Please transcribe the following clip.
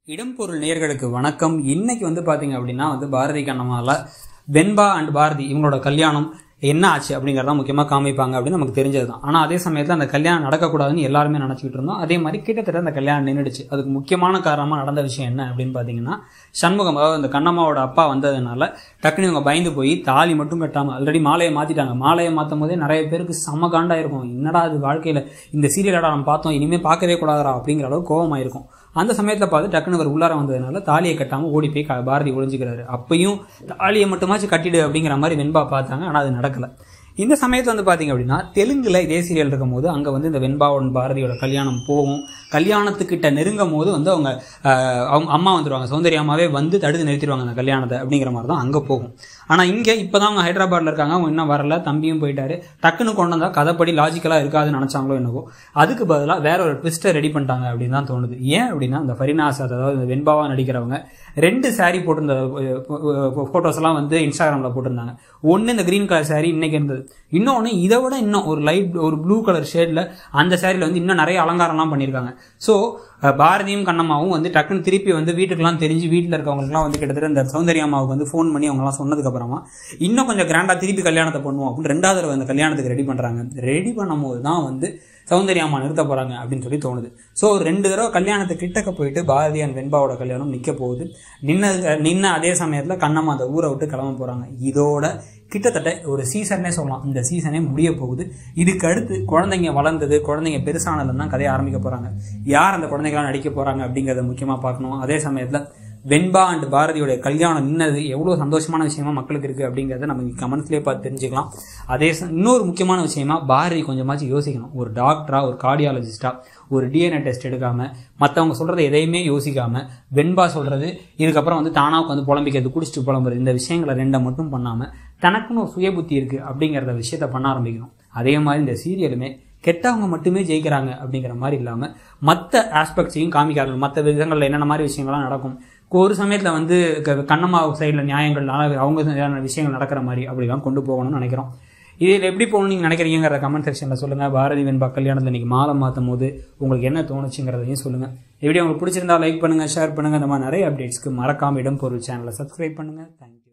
இடம்பொருள் நேயர்களுக்கு வணக்கம் இன்னைக்கு வந்து பாத்தீங்க அப்படின்னா வந்து பாரதி கண்ணம்மால வெண்பா அண்ட் பாரதி இவங்களோட கல்யாணம் என்ன ஆச்சு அப்படிங்கறத முக்கியமா காமிப்பாங்க அப்படின்னு நமக்கு தெரிஞ்சது தான் ஆனா அதே சமயத்துல அந்த கல்யாணம் நடக்கக்கூடாதுன்னு எல்லாருமே நினைச்சிட்டு இருந்தோம் அதே மாதிரி கிட்டத்தட்ட அந்த கல்யாணம் நின்றுடுச்சு அதுக்கு முக்கியமான காரணமா நடந்த விஷயம் என்ன அப்படின்னு பாத்தீங்கன்னா சண்முகம் அதாவது அந்த கண்ணம்மாவோட அப்பா வந்ததுனால டக்குனு இவங்க பயந்து போய் தாலி மட்டும் கட்டாம ஆல்ரெடி மாலையை மாத்திட்டாங்க மாலையை மாத்தும் போதே நிறைய பேருக்கு செம்ம காண்டா இருக்கும் என்னடா அது வாழ்க்கையில இந்த சீரியலடா நம்ம பார்த்தோம் இனிமே பார்க்கவே கூடாதா அப்படிங்கிற அளவுக்கு கோவமாயிருக்கும் அந்த சமயத்துல பார்த்து டக்குனு அவர் உள்ளார வந்ததுனால தாலியை கட்டாம ஓடி போய் க- பாரதி ஒளிஞ்சுக்கிறாரு அப்பயும் தாலியை மட்டுமாச்சும் கட்டிடு அப்படிங்கிற மாதிரி வெண்பா பார்த்தாங்க ஆனா அது நடக்கல இந்த சமயத்துல வந்து பாத்தீங்க அப்படின்னா தெலுங்குல இதே சீரியல் இருக்கும்போது அங்க வந்து இந்த வெண்பாவோட பாரதியோட கல்யாணம் போகும் கல்யாணத்துக்கிட்ட நெருங்கும் போது வந்து அவங்க ஆஹ், அவங்க அம்மா வந்துருவாங்க சௌந்தர்யாமாவே வந்து தடுத்து நிறுத்திடுவாங்க அந்த கல்யாணத்தை அப்படிங்கிற மாதிரி தான் அங்க போகும் ஆனா இங்க இப்பதான் அவங்க ஹைதராபாத்ல இருக்காங்க அவங்க இன்னும் வரல தம்பியும் போயிட்டாரு டக்குன்னு கொண்டு வந்தா கதைப்படி லாஜிக்கலா இருக்காதுன்னு நினைச்சாங்களோ என்னவோ அதுக்கு பதிலா வேற ஒரு ட்விஸ்டை ரெடி பண்ணிட்டாங்க அப்படின்னு தான் தோணுது ஏன் அப்படின்னா இந்த ஃபரினா ஆசாத் அதாவது இந்த வெண்பாவா நடிக்கிறவங்க ரெண்டு saree போட்டிருந்த போட்டோஸ் எல்லாம் வந்து இன்ஸ்டாகிராம்ல போட்டிருந்தாங்க ஒன்னு இந்த கிரீன் கலர் saree இன்னைக்கு இருந்தது இன்னொன்னு இதை விட இன்னும் ஒரு லைட் ஒரு ப்ளூ கலர் ஷேட்ல அந்த சாரியில வந்து இன்னும் நிறைய அலங்காரம்லாம் பண்ணியிருக்காங்க ஸோ பாரதியும் கண்ணம்மாவும் வந்து டக்குன்னு திருப்பி வந்து வீட்டுக்கெல்லாம் தெரிஞ்சு வீட்டில் இருக்கவங்களுக்குலாம் வந்து கிட்டத்தட்ட இந்த சௌந்தர்யா அம்மாவுக்கு வந்து ஃபோன் பண்ணி அவங்கலாம் சொன்னதுக்கு அப்புறமா இன்னும் கொஞ்சம் கிராண்டா திருப்பி கல்யாணத்தை பண்ணுவோம் அப்படின்னு ரெண்டாவது தடவை அந்த கல்யாணத்துக்கு ரெடி பண்றாங்க ரெடி பண்ணும்போது தான் வந்து சௌந்தர்யா அம்மா நிறுத்த போறாங்க அப்படின்னு சொல்லி தோணுது ஸோ ரெண்டு தடவை கல்யாணத்துக்கு கிட்டக்க போயிட்டு பாரதி அண்ட் வெண்பாவோட கல்யாணம் நிக்க போகுது நின்ன நின்ன அதே சமயத்துல கண்ணம்மா அந்த ஊரை விட்டு கிளம்ப போறாங்க இதோட கிட்டத்தட்ட ஒரு சீசனே சொல்லலாம் இந்த சீசனே முடிய போகுது இதுக்கு அடுத்து குழந்தைங்க வளர்ந்தது குழந்தைங்க பெருசானதுல தான் கதையை ஆரம்பிக்க போறாங்க யார் அந்த குழந்தைங்களாம் நடிக்க போறாங்க அப்படிங்கறத முக்கியமா பார்க்கணும் அதே சமயத்துல வெண்பா அண்ட் பாரதியோட கல்யாணம் நின்னது எவ்வளவு சந்தோஷமான விஷயமா மக்களுக்கு இருக்கு அப்படிங்கறத நம்ம கமெண்ட்ஸ்லயே பார்த்து தெரிஞ்சுக்கலாம் அதே ச- இன்னொரு முக்கியமான விஷயமா பாரதி கொஞ்சமாச்சும் யோசிக்கணும் ஒரு டாக்டரா ஒரு கார்டியாலஜிஸ்டா ஒரு டிஎன்ஏ டெஸ்ட் எடுக்காம மத்தவங்க சொல்றது எதையுமே யோசிக்காம வெண்பா சொல்றது இதுக்கப்புறம் வந்து தானா வந்து புலம்பிக்கிறது குடிச்சிட்டு புலம்புறது இந்த விஷயங்களை ரெண்டை மட்டும் பண்ணாம தனக்குன்னு ஒரு சுய புத்தி இருக்கு அப்படிங்கிற விஷயத்த பண்ண ஆரம்பிக்கணும் அதே மாதிரி இந்த சீரியலுமே கெட்டவங்க மட்டுமே ஜெயிக்கிறாங்க அப்படிங்கிற மாதிரி இல்லாம மற்ற ஆஸ்பெக்ட்ஸையும் காமிக்கிறார்கள் மற்ற விதங்கள்ல என்னென்ன மாதிரி விஷயங்கள்லாம் நடக்கும் ஒரு சமயத்துல வந்து க- கண்ணம்மா சைடுல நியாயங்கள்னால அவங்க சரியான விஷயங்கள் நடக்கிற மாதிரி அப்படிலாம் கொண்டு போகணும்னு நினைக்கிறோம் இதில் எப்படி போகணும்னு நீங்கள் நினைக்கிறீங்கிற கமெண்ட் செக்ஷனில் சொல்லுங்கள் பாரதி வெண்பா கல்யாணத்தில் இன்னைக்கு மாலை மாற்றும் போது உங்களுக்கு என்ன தோணுச்சுங்கிறதையும் சொல்லுங்கள் வீடியோ உங்களுக்கு பிடிச்சிருந்தா லைக் பண்ணுங்கள் ஷேர் பண்ணுங்கள் இந்த மாதிரி நிறைய அப்டேட்ஸ்க்கு மறக்காம இடம் பொருள் சேனலை சப்ஸ்கிரைப் பண்ணுங்கள் தேங்க்யூ